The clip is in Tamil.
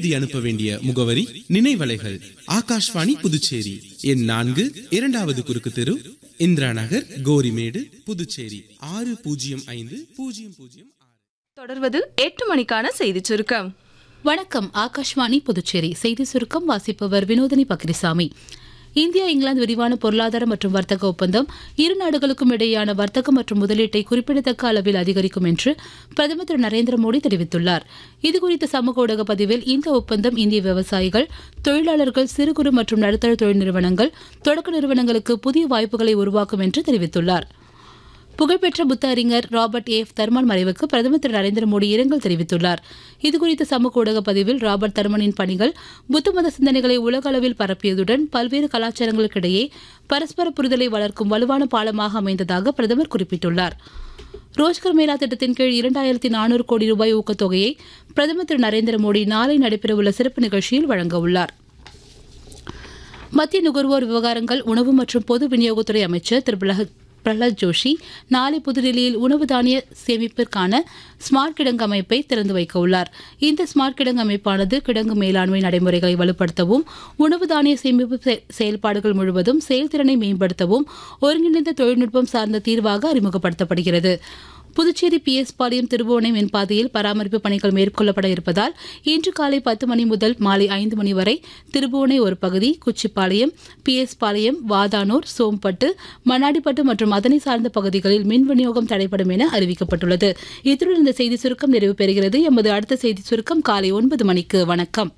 எழுதி அனுப்ப வேண்டிய முகவரி நினைவலைகள் ஆகாஷ்வாணி புதுச்சேரி எண் நான்கு இரண்டாவது குறுக்கு தெரு இந்திரா நகர் கோரிமேடு புதுச்சேரி ஆறு பூஜ்ஜியம் ஐந்து பூஜ்ஜியம் பூஜ்ஜியம் தொடர்வது எட்டு மணிக்கான செய்திச் சுருக்கம் வணக்கம் ஆகாஷ்வாணி புதுச்சேரி செய்தி சுருக்கம் வாசிப்பவர் வினோதினி பக்ரிசாமி இந்தியா இங்கிலாந்து விரிவான பொருளாதார மற்றும் வர்த்தக ஒப்பந்தம் இரு நாடுகளுக்கும் இடையேயான வர்த்தகம் மற்றும் முதலீட்டை குறிப்பிடத்தக்க அளவில் அதிகரிக்கும் என்று பிரதமர் திரு நரேந்திர மோடி தெரிவித்துள்ளார் இதுகுறித்த சமூக ஊடக பதிவில் இந்த ஒப்பந்தம் இந்திய விவசாயிகள் தொழிலாளர்கள் சிறு குறு மற்றும் நடுத்தர தொழில் நிறுவனங்கள் தொடக்க நிறுவனங்களுக்கு புதிய வாய்ப்புகளை உருவாக்கும் என்று தெரிவித்துள்ளார் புகழ்பெற்ற புத்த அறிஞர் ராபர்ட் ஏஃப் தர்மன் மறைவுக்கு பிரதமர் திரு நரேந்திர மோடி இரங்கல் தெரிவித்துள்ளார் இதுகுறித்த சமூக ஊடக பதிவில் ராபர்ட் தர்மனின் பணிகள் புத்த மத சிந்தனைகளை உலக அளவில் பரப்பியதுடன் பல்வேறு கலாச்சாரங்களுக்கிடையே பரஸ்பர புரிதலை வளர்க்கும் வலுவான பாலமாக அமைந்ததாக பிரதமர் குறிப்பிட்டுள்ளார் ரோஜ்கர் மேளா திட்டத்தின் கீழ் இரண்டாயிரத்தி நானூறு கோடி ரூபாய் ஊக்கத்தொகையை பிரதமர் திரு நரேந்திர மோடி நாளை நடைபெறவுள்ள சிறப்பு நிகழ்ச்சியில் வழங்க உள்ளார் மத்திய நுகர்வோர் விவகாரங்கள் உணவு மற்றும் பொது விநியோகத்துறை அமைச்சர் திரு பிரஹத் பிரஹ்லாத் ஜோஷி நாளை புதுடில்லியில் உணவு தானிய சேமிப்பிற்கான ஸ்மார்ட் கிடங்கு அமைப்பை திறந்து வைக்க உள்ளார் இந்த ஸ்மார்ட் கிடங்கு அமைப்பானது கிடங்கு மேலாண்மை நடைமுறைகளை வலுப்படுத்தவும் உணவு தானிய சேமிப்பு செ- செயல்பாடுகள் முழுவதும் செயல்திறனை மேம்படுத்தவும் ஒருங்கிணைந்த தொழில்நுட்பம் சார்ந்த தீர்வாக அறிமுகப்படுத்தப்படுகிறது புதுச்சேரி பிஎஸ் பாளையம் திருபுவனை மென்பாதையில் பராமரிப்பு பணிகள் மேற்கொள்ளப்பட இருப்பதால் இன்று காலை பத்து மணி முதல் மாலை ஐந்து மணி வரை திருபுவனை ஒரு பகுதி குச்சிப்பாளையம் பிஎஸ் பாளையம் வாதானூர் சோம்பட்டு மண்ணாடிப்பட்டு மற்றும் அதனை சார்ந்த பகுதிகளில் மின் விநியோகம் தடைப்படும் என அறிவிக்கப்பட்டுள்ளது இத்துடன் இந்த செய்தி சுருக்கம் நிறைவு பெறுகிறது எமது அடுத்த செய்தி சுருக்கம் காலை ஒன்பது மணிக்கு வணக்கம்